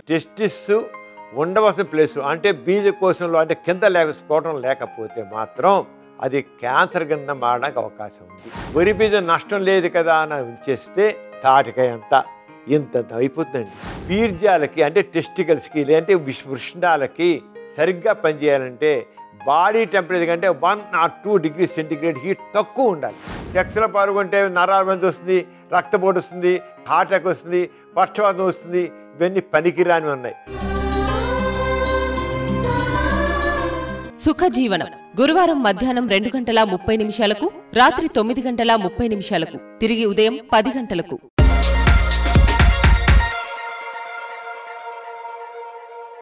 testis ఉండవలసిన place అంటే బీజకోశంలో అంటే కింద లేక స్ఫోటం లేకపోతే మాత్రం అది క్యాన్సర్ కింద మారడానికి అవకాశం ఉంది వరి బీజం నష్టం లేదు కదా అని ఉంచేస్తే తాటికాయ అంత ఇంత అయిపోతుందండి బీర్జాలకి అంటే టెస్టికల్స్కి లేదంటే విష్- వృష్ణాలకి సరిగ్గా పనిచేయాలంటే బాడీ టెంపరేచర్ కంటే one or two degree centigrade heat తక్కువ ఉండాలి సెక్స్లో పాల్గొంటే నరాల వస్తుంది రక్తపోటు వస్తుంది హార్ట్ అటాక్ వస్తుంది పక్షవాతం వస్తుంది ఇవన్నీ పనికిరాని ఉన్నాయి సుఖజీవనం గురువారం మధ్యాహ్నం రెండు గంటల ముప్పై నిమిషాలకు రాత్రి తొమ్మిది గంటల ముప్పై నిమిషాలకు తిరిగి ఉదయం పది గంటలకు